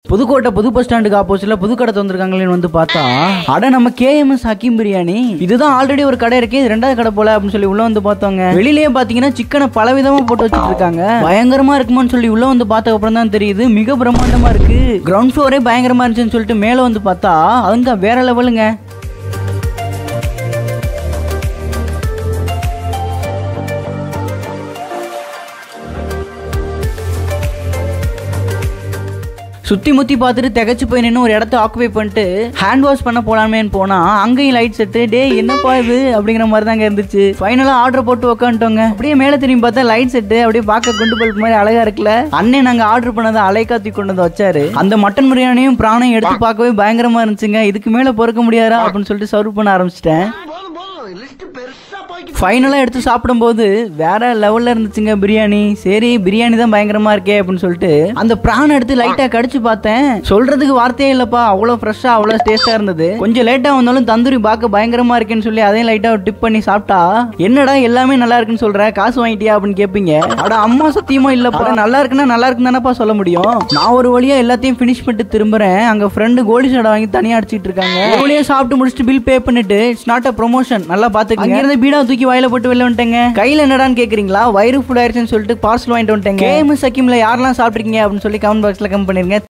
புதுக்கோட்டை புது பஸ் ஸ்டாண்டுக்கு ஆப்போசிட்ல புது கடை திறந்திருக்காங்களேன்னு வந்து பார்த்தா அட நம்ம கேஎம்எஸ் ஹக்கீம் பிரியாணி இதுதான் ஆல்ரெடி ஒரு கடை இருக்கு இது ரெண்டாவது கடை போல அப்படின்னு சொல்லி உள்ள வந்து பார்த்தோங்க வெளியிலேயே பாத்தீங்கன்னா சிக்கனை பல விதமா போட்டு வச்சுட்டு இருக்காங்க பயங்கரமா இருக்குமான்னு சொல்லி உள்ள வந்து பார்த்த அப்புறம் தான் தெரியுது மிக பிரம்மாண்டமா இருக்கு கிரவுண்ட் ஃப்ளோரே பயங்கரமா இருந்துச்சுன்னு சொல்லிட்டு மேல வந்து பார்த்தா அங்க வேற லெவலுங்க சுத்தி முத்தி பார்த்துட்டு திகச்சு போய் நின்று ஒரு இடத்த ஆக்குபை பண்ணிட்டு ஹேண்ட் வாஷ் பண்ண போலாமேன்னு போனா அங்கேயும் லைட் செட்டு டே என்னப்பா இது அப்படிங்கிற மாதிரி தாங்க இருந்துச்சு ஃபைனலா ஆர்டர் போட்டு உக்காந்துட்டோங்க அப்படியே மேல திரும்பி பார்த்தா லைட் செட்டு அப்படியே பார்க்க குண்டு பல்ப் மாதிரி அழகா இருக்குல்ல அண்ணன் நாங்க ஆர்டர் பண்ணதை அலைக்காத்தி கொண்டு வந்து வச்சாரு அந்த மட்டன் பிரியாணியும் பிராணையும் எடுத்து பார்க்கவே பயங்கரமா இருந்துச்சுங்க இதுக்கு மேல பொறுக்க முடியாதா அப்படின்னு சொல்லிட்டு சர்வ் பண்ண ஆரம்பிச்சிட்டேன் போதும் போதும் லிஸ்ட் பெருசா போய்க்கு ஃபைனலாக எடுத்து சாப்பிடும்போது வேற லெவலில் இருந்துச்சுங்க பிரியாணி சரி பிரியாணி தான் பயங்கரமா இருக்கே அப்படின்னு சொல்லிட்டு அந்த பிரான் எடுத்து லைட்டாக கடிச்சு பார்த்தேன் சொல்றதுக்கு வார்த்தையே இல்லப்பா அவ்வளோ ஃப்ரெஷ்ஷாக அவ்வளோ டேஸ்ட்டாக இருந்தது கொஞ்சம் லேட்டாக வந்தாலும் தந்தூரி பார்க்க பயங்கரமா இருக்கேன்னு சொல்லி அதையும் லைட்டாக டிப் பண்ணி சாப்பிட்டா என்னடா எல்லாமே நல்லா இருக்குன்னு சொல்ற காசு வாங்கிட்டியா அப்படின்னு கேட்பீங்க அட அம்மா சத்தியமா இல்லப்பா நல்லா இருக்குன்னா நல்லா இருக்குன்னு தானப்பா சொல்ல முடியும் நான் ஒரு வழியா எல்லாத்தையும் ஃபினிஷ் பண்ணிட்டு திரும்புறேன் அங்க ஃப்ரெண்டு கோலி சோடா வாங்கி தனியா அடிச்சிட்டு இருக்காங்க ஒரு வழியா சாப்பிட்டு முடிச்சுட்டு பில் பே பண்ணிட்டு இட்ஸ் நாட் அ ப்ரொமோஷன் நல்லா பாத்துக்கங்க அங்க இருந்து பீடா தூக்கி வாயில போட்டு வெளில வந்துட்டேங்க கையில என்னடான்னு கேக்குறீங்களா வயிறு ஃபுல் ஆயிடுச்சுன்னு சொல்லிட்டு பார்சல் வாங்கிட்டு வந்துட்டேங்க கேஎம் சக்கிம்ல யாரெல்லாம் சாப்பிட்ருக்கீங்க அப்படின்னு சொல்லி கமெண்ட் பாக்ஸ்ல கம் பண்ணிருங்க